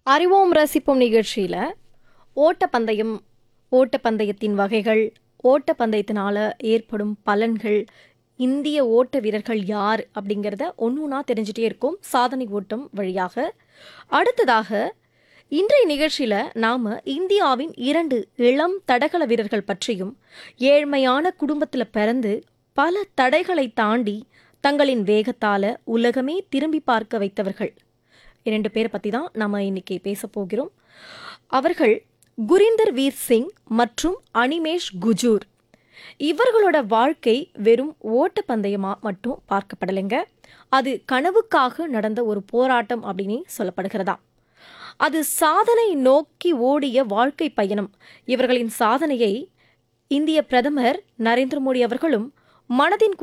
அறிவோம் ரசிப்போம் நிகழ்ச்சியில் ஓட்டப்பந்தயம் ஓட்டப்பந்தயத்தின் வகைகள் ஓட்டப்பந்தயத்தினால ஏற்படும் பலன்கள் இந்திய ஓட்ட வீரர்கள் யார் அப்படிங்கிறத ஒன்று ஒன்றா தெரிஞ்சுட்டே இருக்கும் சாதனை ஓட்டம் வழியாக அடுத்ததாக இன்றைய நிகழ்ச்சியில் நாம் இந்தியாவின் இரண்டு இளம் தடகள வீரர்கள் பற்றியும் ஏழ்மையான குடும்பத்தில் பிறந்து பல தடைகளை தாண்டி தங்களின் வேகத்தால் உலகமே திரும்பி பார்க்க வைத்தவர்கள் இரண்டு பேரை பற்றி தான் நம்ம இன்னைக்கு பேச போகிறோம் அவர்கள் குரிந்தர் வீர் சிங் மற்றும் அனிமேஷ் குஜூர் இவர்களோட வாழ்க்கை வெறும் ஓட்டப்பந்தயமாக மட்டும் பார்க்கப்படலைங்க அது கனவுக்காக நடந்த ஒரு போராட்டம் அப்படின்னு சொல்லப்படுகிறதா அது சாதனை நோக்கி ஓடிய வாழ்க்கை பயணம் இவர்களின் சாதனையை இந்திய பிரதமர் நரேந்திர மோடி அவர்களும் மனதின்